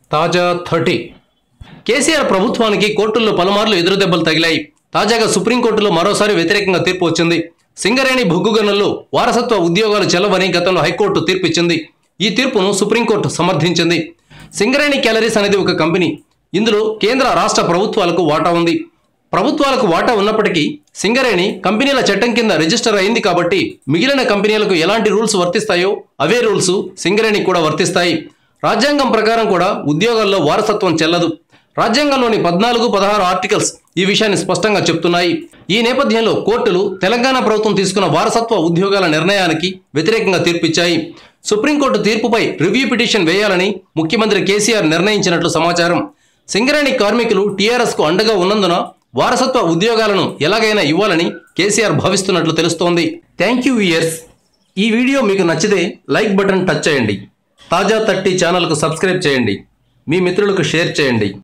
తాజా థర్టీ కేసీఆర్ ప్రభుత్వానికి కోర్టుల్లో పలుమార్లు ఎదురుదెబ్బలు తగిలాయి తాజాగా సుప్రీంకోర్టులో మరోసారి వ్యతిరేకంగా తీర్పు వచ్చింది సింగరేణి బొగ్గు గనుల్లో వారసత్వ ఉద్యోగాలు చెల్లవని గతంలో హైకోర్టు తీర్పు ఇచ్చింది ఈ తీర్పును సుప్రీంకోర్టు సమర్థించింది సింగరేణి క్యాలరీస్ అనేది ఒక కంపెనీ ఇందులో కేంద్ర రాష్ట్ర ప్రభుత్వాలకు వాటా ఉంది ప్రభుత్వాలకు వాటా ఉన్నప్పటికీ సింగరేణి కంపెనీల చట్టం కింద రిజిస్టర్ అయింది కాబట్టి మిగిలిన కంపెనీలకు ఎలాంటి రూల్స్ వర్తిస్తాయో అవే రూల్స్ సింగరేణి కూడా వర్తిస్తాయి రాజ్యాంగం ప్రకారం కూడా ఉద్యోగాల్లో వారసత్వం చెల్లదు రాజ్యాంగంలోని పద్నాలుగు పదహారు ఆర్టికల్స్ ఈ విషయాన్ని స్పష్టంగా చెప్తున్నాయి ఈ నేపథ్యంలో కోర్టులు తెలంగాణ ప్రభుత్వం తీసుకున్న వారసత్వ ఉద్యోగాల నిర్ణయానికి వ్యతిరేకంగా తీర్పిచ్చాయి సుప్రీంకోర్టు తీర్పుపై రివ్యూ పిటిషన్ వేయాలని ముఖ్యమంత్రి కేసీఆర్ నిర్ణయించినట్లు సమాచారం సింగరేణి కార్మికులు టీఆర్ఎస్ కు అండగా ఉన్నందున వారసత్వ ఉద్యోగాలను ఎలాగైనా ఇవ్వాలని కేసీఆర్ భావిస్తున్నట్లు తెలుస్తోంది థ్యాంక్ యూ ఇయర్స్ ఈ వీడియో మీకు నచ్చితే లైక్ బటన్ టచ్ చేయండి తాజా థర్టీ ఛానల్కు సబ్స్క్రైబ్ చేయండి మీ మిత్రులకు షేర్ చేయండి